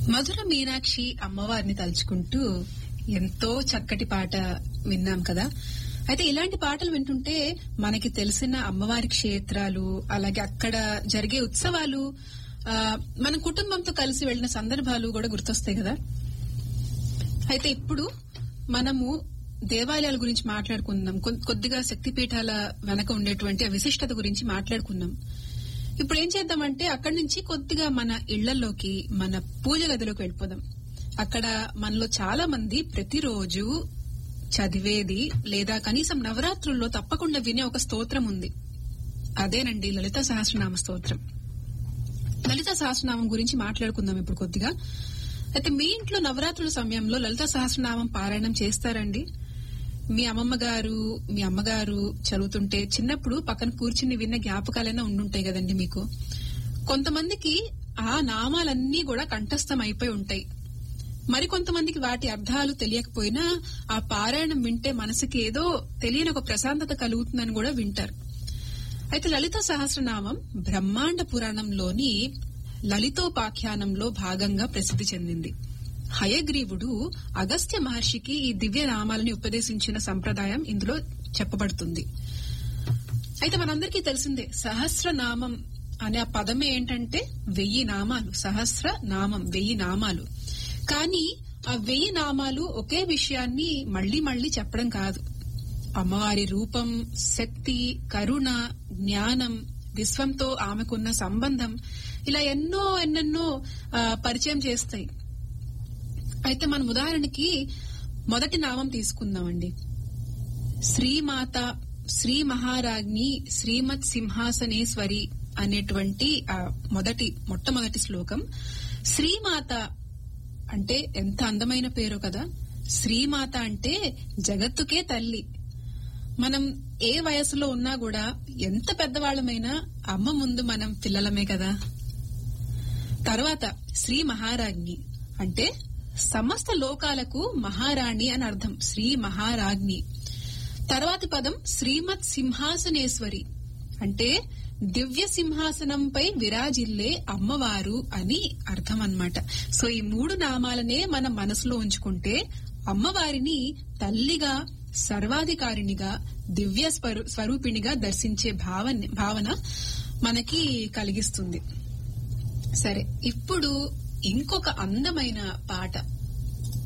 మధుర మీనాక్షి అమ్మవారిని తలుచుకుంటూ ఎంతో చక్కటి పాట విన్నాం కదా అయితే ఇలాంటి పాటలు వింటుంటే మనకి తెలిసిన అమ్మవారి క్షేత్రాలు అలాగే అక్కడ జరిగే ఉత్సవాలు ఆ, మన కుటుంబంతో కలిసి వెళ్లిన సందర్భాలు కూడా గుర్తొస్తాయి కదా అయితే ఇప్పుడు మనము దేవాలయాల గురించి మాట్లాడుకుందాం కొ- కొద్దిగా శక్తిపీఠాల వెనక ఉండేటువంటి ఆ విశిష్టత గురించి మాట్లాడుకుందాం ఇప్పుడు ఏం చేద్దామంటే అక్కడి నుంచి కొద్దిగా మన ఇళ్లలోకి మన పూజ గదిలోకి వెళ్ళిపోదాం అక్కడ మనలో చాలా మంది ప్రతిరోజు చదివేది లేదా కనీసం నవరాత్రుల్లో తప్పకుండా వినే ఒక స్తోత్రం ఉంది అదేనండి లలిత సహస్రనామ స్తోత్రం లలిత సహస్రనామం గురించి మాట్లాడుకుందాం ఇప్పుడు కొద్దిగా అయితే మీ ఇంట్లో నవరాత్రుల సమయంలో లలిత సహస్రనామం పారాయణం చేస్తారండి మీ అమ్మమ్మ గారు మీ అమ్మగారు చదువుతుంటే చిన్నప్పుడు పక్కన కూర్చుని విన్న జ్ఞాపకాలైనా ఉండుంటాయి కదండి మీకు కొంతమందికి ఆ నామాలన్నీ కూడా కంఠస్థం అయిపోయి ఉంటాయి మరికొంతమందికి వాటి అర్థాలు తెలియకపోయినా ఆ పారాయణం వింటే మనసుకి ఏదో తెలియని ఒక ప్రశాంతత కలుగుతుందని కూడా వింటారు అయితే లలిత సహస్రనామం బ్రహ్మాండ పురాణంలోని లలితోపాఖ్యానంలో భాగంగా ప్రసిద్ధి చెందింది హయగ్రీవుడు అగస్త్య మహర్షికి ఈ దివ్య నామాలని ఉపదేశించిన సంప్రదాయం ఇందులో చెప్పబడుతుంది అయితే మనందరికీ తెలిసిందే సహస్రనామం అనే ఆ పదమే ఏంటంటే వెయ్యి నామాలు సహస్ర నామం వెయ్యి నామాలు కానీ ఆ వెయ్యి నామాలు ఒకే విషయాన్ని మళ్లీ మళ్లీ చెప్పడం కాదు అమ్మవారి రూపం శక్తి కరుణ జ్ఞానం విశ్వంతో ఆమెకున్న సంబంధం ఇలా ఎన్నో ఎన్నెన్నో ఆ, పరిచయం చేస్తాయి అయితే మనం ఉదాహరణకి మొదటి నామం తీసుకుందామండి శ్రీమాత శ్రీ మహారాజ్ని శ్రీమత్ సింహాసనేశ్వరి అనేటువంటి ఆ మొదటి మొట్టమొదటి శ్లోకం శ్రీమాత అంటే ఎంత అందమైన పేరు కదా శ్రీమాత అంటే జగత్తుకే తల్లి మనం ఏ వయసులో ఉన్నా కూడా ఎంత పెద్దవాళ్ళమైనా అమ్మ ముందు మనం పిల్లలమే కదా తర్వాత శ్రీ మహారాజ్ఞి అంటే సమస్త లోకాలకు మహారాణి అని అర్థం శ్రీ మహారాజ్ఞి తర్వాతి పదం శ్రీమత్ సింహాసనేశ్వరి అంటే దివ్య సింహాసనంపై విరాజిల్లే అమ్మవారు అని అర్థం అన్నమాట సో ఈ మూడు నామాలనే మన మనసులో ఉంచుకుంటే అమ్మవారిని తల్లిగా సర్వాధికారినిగా దివ్య స్వరూ- స్వరూపిణిగా దర్శించే భావన భావన మనకి కలిగిస్తుంది సరే ఇప్పుడు ఇంకొక అందమైన పాట